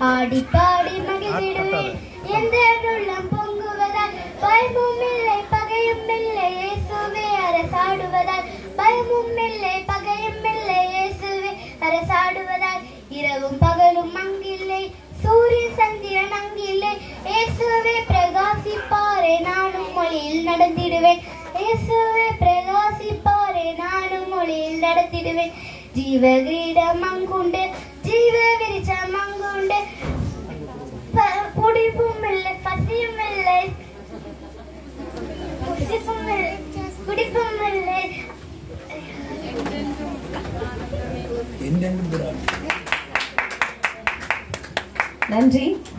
ஆடி பாடி மகிழ்ந்திடுவேன் எந்த உள்ளம் பொங்குவதால் பயமும் இல்லை பகையும் இல்லை இயேசுவே அரசாடுவதால் பயமும் இல்லை பகையும் இல்லை இயேசுவே அரசாடுவதால் இரவும் பகலும் அங்கில்லை சூரிய சந்திரன் அங்கில்லை இயேசுவே பிரகாசிப்பாரே நானும் மொழியில் நடந்திடுவேன் இயேசுவே பிரகாசிப்பாரே நானும் மொழியில் நடத்திடுவேன் ஜீவ கிரீடம் அங்குண்டு ஜீவ விரிச்சம் அங்குண்டு ப- குடிப்பும் இல்லை பசியும் இல்லை குடிப்பும் இல்லை குடிப்பும் இல்லை என்னென்னு நன்றி